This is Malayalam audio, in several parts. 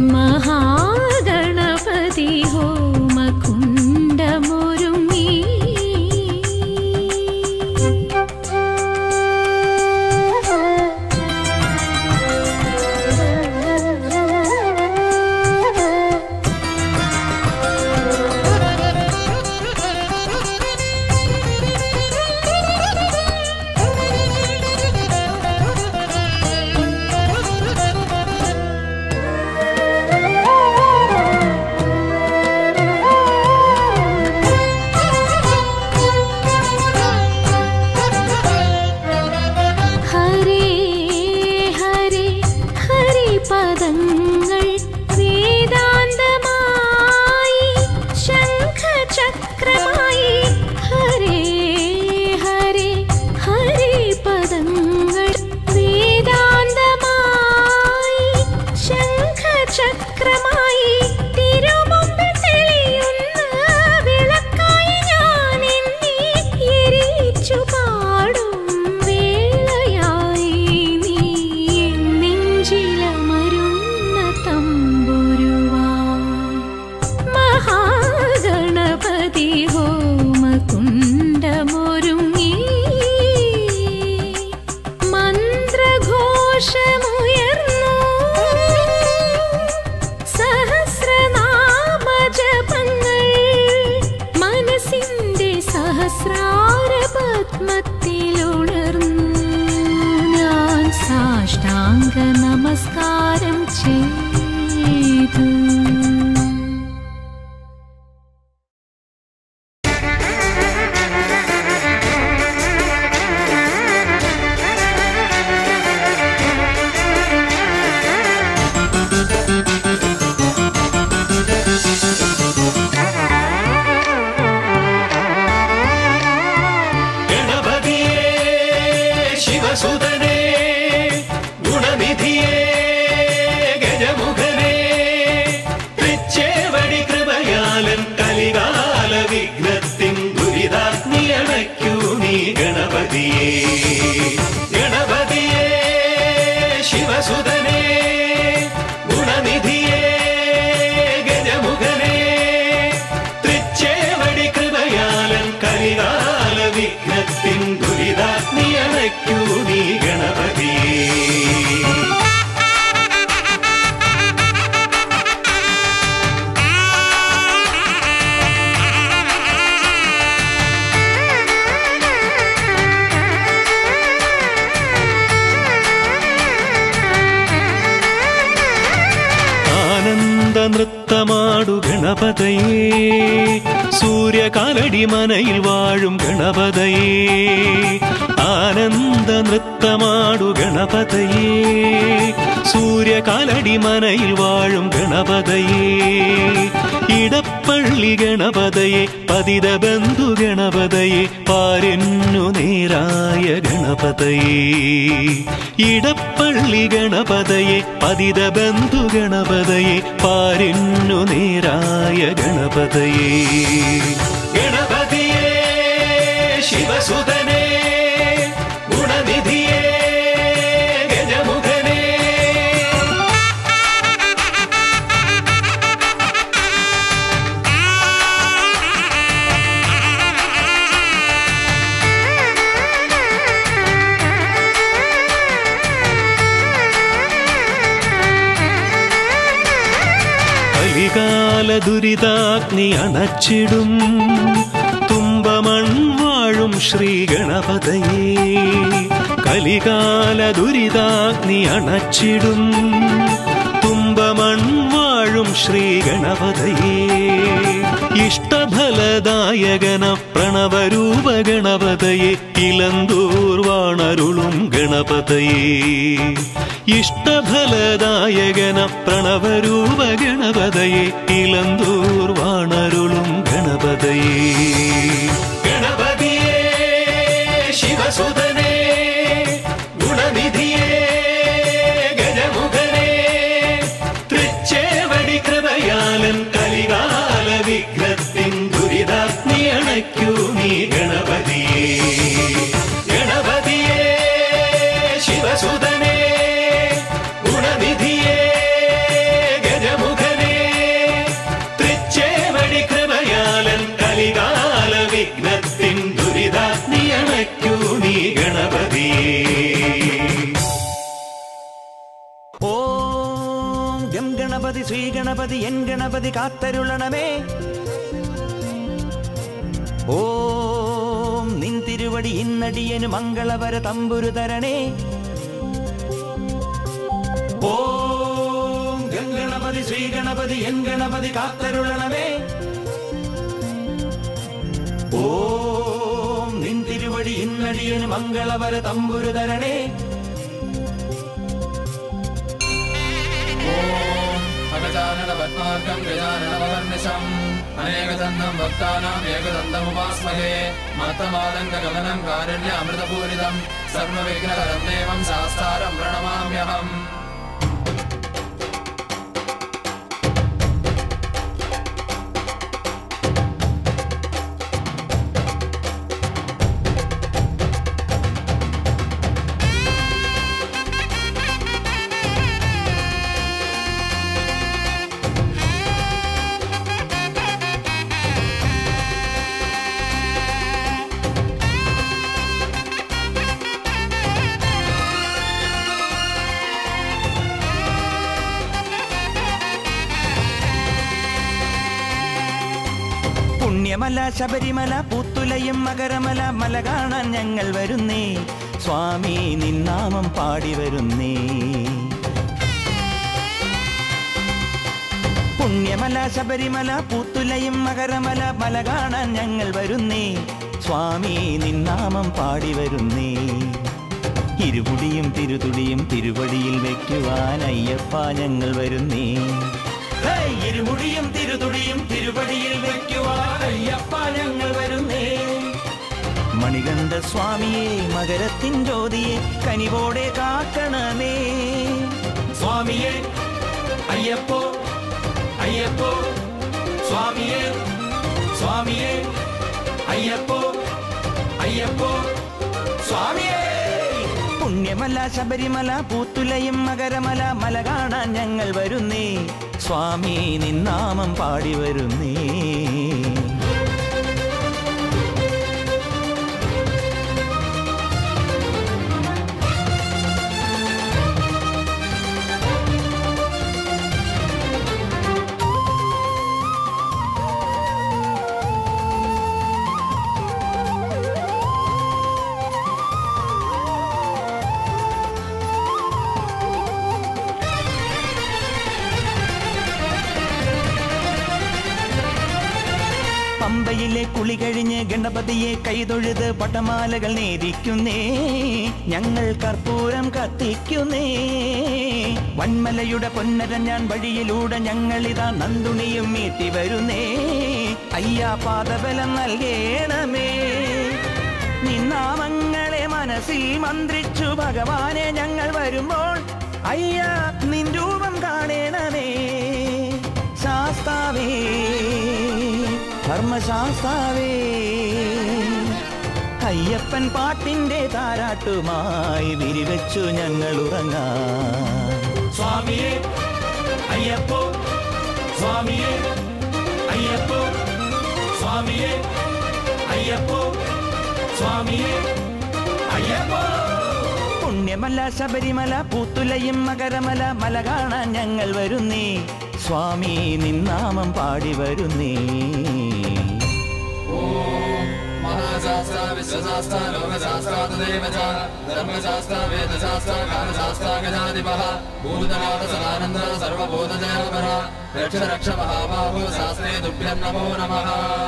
മഹാഗണപതി ഹോമകുണ്ടമൊരുങ്ങി ഹരേ ഹരേ ഹരി പദങ്ങൾ വേദാന്തമായി ശംഖചക്രമായി ഹരേ ഹരേ ഹരി പദങ്ങൾ വേദാന്തമായി ശംഖചക്രമായി തിരുമുമ്പിൽ തെളിയുന്ന വിളക്കായി ഞാൻ എന്നെ എരിച്ചു പാടും വേളയായി നീ നെഞ്ചിലമരുന്ന തമ്പുരുവായി മഹാഗണപതി ഹോമകുണ്ടമൊരുങ്ങി മന്ത്രഘോഷമുയർന്നു സഹസ്രനാമജപങ്ങൾ മനസ്സിന്റെ സഹസ്രാര പത്മത്തിലുണർന്നു ഞാൻ സാഷ്ടാംഗ നമസ്കാരം ചെയ്തു ഗണപതിയേ ശിവസുതനേ ഗുണനിധിയേ ഗജമുഖനേ തൃച്ചേവടി കൃപയാലൻ കലികാല വിഘ്നത്തിൻ ദുരിതാഗ്നിയണയ്ക്കൂ നീ ഗണപതിയേ ഗണപതിയേ ശിവസുതനേ ഗുണനിധിയേ ഗജമുഖനേ തൃച്ചേവടി കൃപയാലൻ കലികാല വിഘ്നത്തിൻ ദുരിതാഗ്നിയണയ്ക്കൂ നീ ഗണപതിയേ ആനന്ദ നൃത്തമാടു ഗണപതയേ സൂര്യകാലടി മനയിൽ വാഴും ഗണപതയേ ആനന്ദ നൃത്തമാടു ഗണപതയേ സൂര്യകാലടി മനയിൽ വാഴും ഗണപതയേ ഇടപ്പള്ളി ഗണപതയെ പതിത ബന്ധു ഗണപതയെ പാരെന്നു നേരായ ഗണപതയേ ഇടപ്പള്ളി ഗണപതയെ പതിത ബന്ധു ഗണപതയെ പാരെന്നു നേരായ ഗണപതയേ ഗണപതിയേ ശിവസുതനേ ഗുണനിധിയേ ഗജമുഖനേ കലികാല ദുരിതാഗ്നി അണച്ചിടും തുമ്പമൺ വാഴും ശ്രീ ഗണപതയേ കലികാല ദുരിതാഗ്നി അണച്ചിടും തുമ്പമൺ വാഴും ശ്രീ ഗണപതയേ ഇഷ്ടഫലദായകന പ്രണവരൂപ ഗണപതയെ ഇലന്തൂർ വാണരുളും ഗണപതയേ ഇഷ്ടഫലദായകന പ്രണവരൂപ ഗണപതയെ ഇലന്തൂർ വാണരുളും ഗണപതയേ ഗണപതിയേ ശിവസുതനേ ഗുണനിധിയേ ഗജമുഖനേ തൃച്ചേവടി കൃപയാലൻ കലികാല വിഘ്നത്തിൻ ദുരിതാഗ്നി അണയ്ക്കൂ നീ ഗണപതിയേ ഗണപതിയേ ശിവസുതനേ ഗുണനിധിയേ ഗജമുഖനേ ഗം ഗണപതി ശ്രീ ഗണപതി എൻ ഗണപതി കാത്തരുളണമേ ഓം നിൻ തിരുവടി ഇന്നടിയനു മംഗളവര തമ്പുരു തരണേ ഓം ഗം ഗണപതി ശ്രീ ഗണപതി എൻ ഗണപതി കാത്തരുളണമേ ഓം നിൻ തിരുവടി ഇന്നടിയനു മംഗളവര തമ്പുരു തരണേ अगजाननपद्मार्गं गजाननमहर्निशम् अनेकदन्तं भक्तानाम् एकदन्तमुपास्महे मत्तमादङ्गगमनं कारुण्यामृतपूरितं सर्वविघ्नकरं देवं शास्तारं प्रणमाम्यहम् പുണ്യമല ശബരിമല പൂത്തുലയും മകരമല മല കാണാൻ ഞങ്ങൾ വരുന്നേ സ്വാമി നിന്നാമം പാടി വരുന്നേ പുണ്യമല ശബരിമല പൂത്തുലയും മകരമല മല കാണാൻ ഞങ്ങൾ വരുന്നേ സ്വാമി നിന്നാമം പാടി വരുന്നേ ഇരുമുടിയും തിരുതുടിയും തിരുവടിയിൽ വെക്കുവാൻ അയ്യപ്പ ഞങ്ങൾ വരുന്നേ ഹേയ്! ഇരുമുടിയും തിരുതുടിയും തിരുവടിയിൽ വെക്കുവാൻ അയ്യപ്പ ഞങ്ങൾ വരുന്നേ മണികണ്ഠ സ്വാമിയെ മകരത്തിൻ ജ്യോതിയെ കനിവോടെ കാക്കണമേ സ്വാമിയെ അയ്യപ്പോ അയ്യപ്പോ സ്വാമിയെ സ്വാമിയെ അയ്യപ്പോ അയ്യപ്പോ സ്വാമിയേ പുണ്യമല ശബരിമല പൂത്തുലയും മകരമല മല കാണാൻ ഞങ്ങൾ വരുന്നേ സ്വാമി നിന്നാമം പാടി വരുന്നേ പമ്പയിലെ കുളി കഴിഞ്ഞ് ഗണപതിയെ കൈതൊഴുത് പട്ടമാലകൾ നേദിക്കുന്നേ ഞങ്ങൾ കർപ്പൂരം കത്തിക്കുന്നേ വന്മലയുടെ പൊന്നര ഞാൻ വഴിയിലൂടെ ഞങ്ങളിതാ നന്ദുണിയും മീട്ടി വരുന്നേ അയ്യാ പാദബലം നൽകേണമേ നിന്നാമങ്ങളെ മനസ്സിൽ മന്ത്രിച്ചു ഭഗവാനെ ഞങ്ങൾ വരുമ്പോൾ അയ്യ നിൻ രൂപം കാണണമേ ശാസ്താവേ ധർമ്മശാസ്താവേ അയ്യപ്പൻ പാട്ടിന്റെ താരാട്ടുമായി വിരിവെച്ചു ഞങ്ങൾ ഉറങ്ങാം സ്വാമിയെ അയ്യപ്പോ സ്വാമിയെ അയ്യപ്പോ സ്വാമിയെ അയ്യപ്പോ സ്വാമിയെ അയ്യപ്പോ പുണ്യമല ശബരിമല പൂത്തുലയും മകരമല മല കാണാൻ ഞങ്ങൾ വരുന്നേ സ്വാമി നിന്നാമം പാടി വരുന്നേ महाशास्त्र विश्वशास्त्र लोकशास्त्र तदेव च धर्मशास्त्र वेदशास्त्र कालशास्त्र गजाधिपः भूतनाथ सदानन्द सर्वभूतजयपर रक्ष रक्ष महाबाहो शास्त्रे तुभ्यं नमो नमः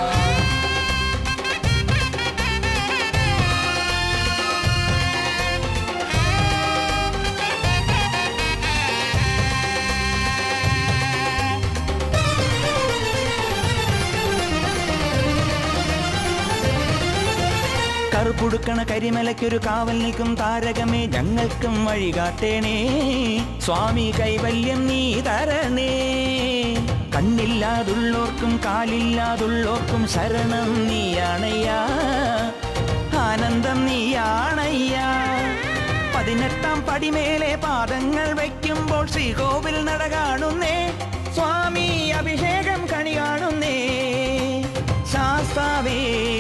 കറുപ്പുടുക്കണ കരിമലയ്ക്കൊരു കാവൽ നിൽക്കും താരകമേ ഞങ്ങൾക്കും വഴി കാട്ടേണേ സ്വാമി കൈവല്യം നീ തരണേ കണ്ണില്ലാതുള്ളോർക്കും കാലില്ലാതുള്ളോർക്കും ശരണം നീയാണയ്യാ ആനന്ദം നീയാണയ്യാ പതിനെട്ടാം പടിമേലെ പാദങ്ങൾ വയ്ക്കുമ്പോൾ ശ്രീകോവിൽ നട കാണുന്നേ സ്വാമി അഭിഷേകം കണി കാണുന്നേ ശാസ്താവേ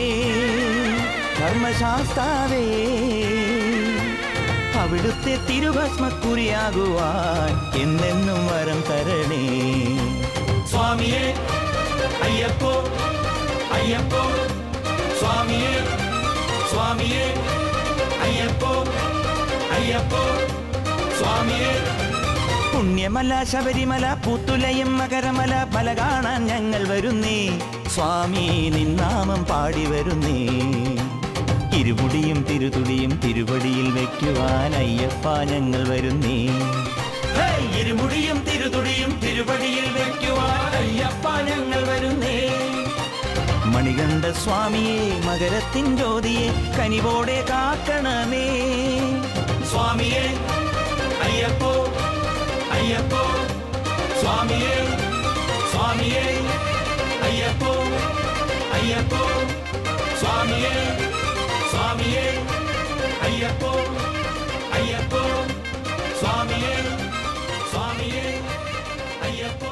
ധർമ്മശാസ്താവേ അവിടുത്തെ തിരുഭസ്മക്കുരിയാകുവാൻ എന്നെന്നും വരം തരണേ അയ്യപ്പോ അയ്യപ്പോ സ്വാമിയേ സ്വാമിയേ അയ്യപ്പോ അയ്യപ്പോ സ്വാമിയേ പുണ്യമല ശബരിമല പൂത്തുലയും മകരമല മല കാണാൻ ഞങ്ങൾ വരുന്നേ സ്വാമി നിന്നാമം പാടി വരുന്നേ ഇരുമുടിയും തിരുതുടിയും തിരുവടിയിൽ വെക്കുവാൻ അയ്യപ്പ ഞങ്ങൾ വരുന്നേ ഹേയ്! ഇരുമുടിയും തിരുതുടിയും തിരുവടിയിൽ വെക്കുവാൻ അയ്യപ്പ ഞങ്ങൾ വരുന്നേ മണികണ്ഠ സ്വാമിയെ മകരത്തിൻ ജ്യോതിയെ കനിവോടെ കാക്കണമേ സ്വാമിയേ അയ്യപ്പോ അയ്യപ്പോ സ്വാമിയേ സ്വാമിയേ അയ്യപ്പോ അയ്യപ്പോ സ്വാമിയേ സ്വാമിയേ അയ്യപ്പോ അയ്യപ്പോ സ്വാമിയേ സ്വാമിയേ അയ്യപ്പോ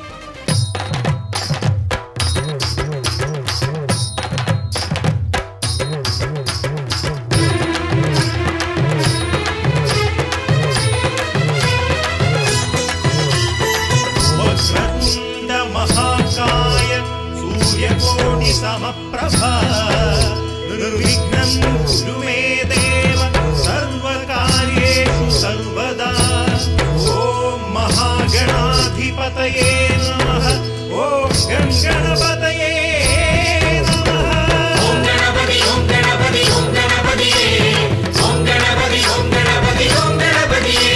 वक्रतुण्ड महाकाय सूर्यकोटि समप्रभा निर्विघ्नं कुरु मे देव सर्वकार्येषु सर्वदा ॐ महागणाधिपतये नमः ॐ गणगणपतये नमः ഓം ഗണപതി ഓം ഗണപതി ഓം ഗണപതിയേ ഓം ഗണപതി ഓം ഗണപതി ഓം ഗണപതിയേ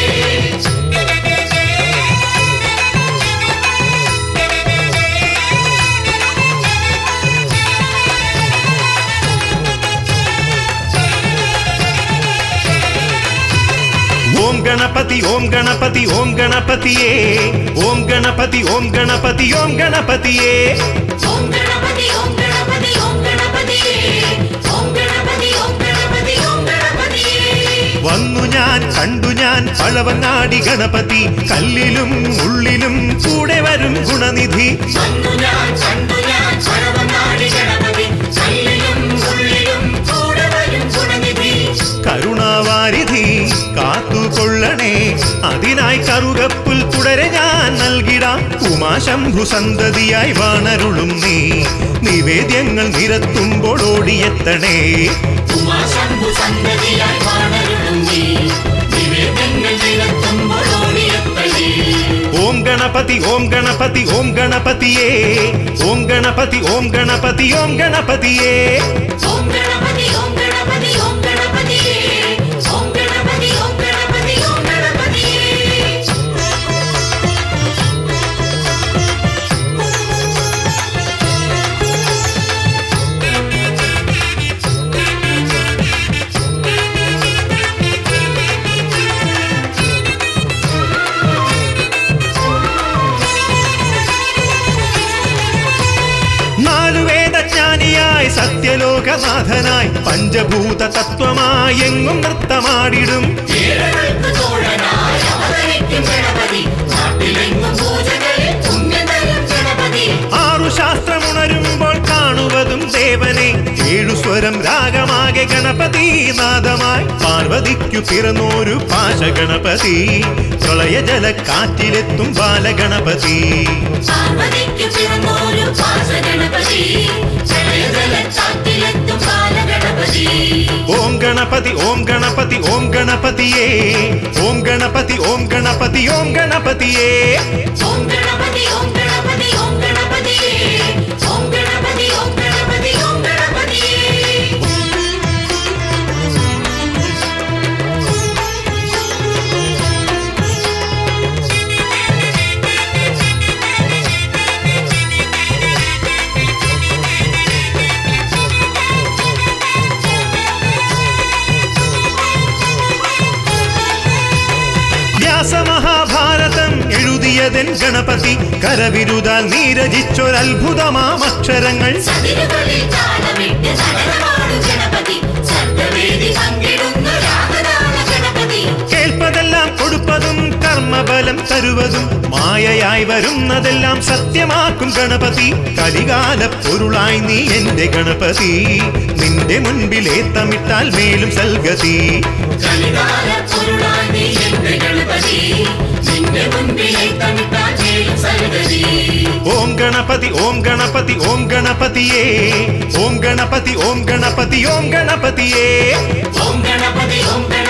ഓം ഗണപതി ഓം ഗണപതി ഓം ഗണപതിയേ ഓം ഗണപതി ഓം ഗണപതി ഓം ഗണപതിയേ ഓം ഗണപതി ഓം ഗണപതി ഓം ഗണപതിയേ ഓം ഗണപതി ഓം ഗണപതി ഓം ഗണപതിയേ വന്നു ഞാൻ കണ്ടു ഞാൻ പഴവങ്ങാടി ഗണപതി കല്ലിലും ഉള്ളിലും കൂടെ വരും ഗുണനിധി വന്നു ഞാൻ കണ്ടു ഞാൻ പഴവങ്ങാടി ഗണപതി കല്ലിലും ഉള്ളിലും കൂടെ വരും ഗുണനിധി കരുണാവാരിധി കാത്തുകൊള്ളണേ അതിനായി കറുകപ്പുൽ തുടരെ ഞാൻ നൽകിടാം ഉമാശംഭു സന്തതിയായി വാണരുളും നീ നിവേദ്യങ്ങൾ നിരത്തുമ്പോൾ ഓടിയെത്തണേ ഉമാശംഭു സന്തതിയായി വാണരുളും നീ നിവേദ്യങ്ങൾ നിരത്തുമ്പോൾ ഓടിയെത്തണേ ഓം ഗണപതി ഓം ഗണപതി ഓം ഗണപതിയേ ഓം ഗണപതി ഓം ഗണപതി ഓം ഗണപതിയേ ഓം ഗണപതി ഓം ഗണപതി ഓം ഗണപതിയേ ഓം ഗണപതി ഓം ഗണപതി ഓം ഗണപതിയേ നാലു വേദജ്ഞാനിയായി സത്യലോകനാഥനായി പഞ്ചഭൂത തത്വമായി എങ്ങും നൃത്തമാടിടും ഏഴകൾക്ക് തോഴനായി അവതരിക്കും ഗണപതി നാട്ടിലെങ്ങും പൂജകളിൽ പുണ്യം തരും ഗണപതി ആറു ശാസ്ത്രമുണരുമ്പോൾ കാണുവതും ദേവനെ ഏഴു സ്വരം രാഗമാകെ ഗണപതി നാദമായി പാർവതിക്കു പിറന്നോരു പാശ ഗണപതി പ്രളയജല കാറ്റിലെത്തും ബാലഗണപതി പാർവതിക്ക് പിറന്നോരു പാശ ഗണപതി പ്രളയജലച്ചാറ്റിലെത്തും ബാലഗണപതി ഓം ഗണപതി ഓം ഗണപതി ഓം ഗണപതിയേ ഓം ഗണപതി ഓം ഗണപതി ഓം ഗണപതിയേ ഓം ഗണപതി ഓം ഗണപതി ഓം ഗണപതിയേ ഓം ഗണപതി ഓം ഗണപതി ഓം ഗണപതിയേ വ്യാസമഹാഭാരതം എഴുതിയതെൻ ഗണപതി കരവിരുതാൽ നീരജിച്ചൊരത്ഭുതമാം അക്ഷരങ്ങൾ സതിരുകളിൽ താളമിട്ട് നടനമാടും ഗണപതി സർവവേദി പങ്കിടുന്ന രാഗതാള ഗണപതി കേൾപ്പതെല്ലാം കൊടുപ്പതും കർമ്മബലം തരുവതും മായയായി വരുന്നതെല്ലാം സത്യമാക്കും ഗണപതി കലികാല പൊരുളായി നീ എന്റെ ഗണപതി നിന്റെ മുൻപിലെ തമിട്ടാൽ മേലും സൽഗതി കലികാല പൊരുളായി നീ എന്റെ ഗണപതി നിന്റെ മുൻപിലെ തമിട്ടാൽ മേലും സൽഗതി ഓം ഗണ ഗണപതി ഓം ഗണപതി ഓം ഗണപതിയേ ഓം ഗണപതി ഓം ഗണപതി ഓം ഗണപതിയേ ഓം ഗണപതി ഓം ഗണപതി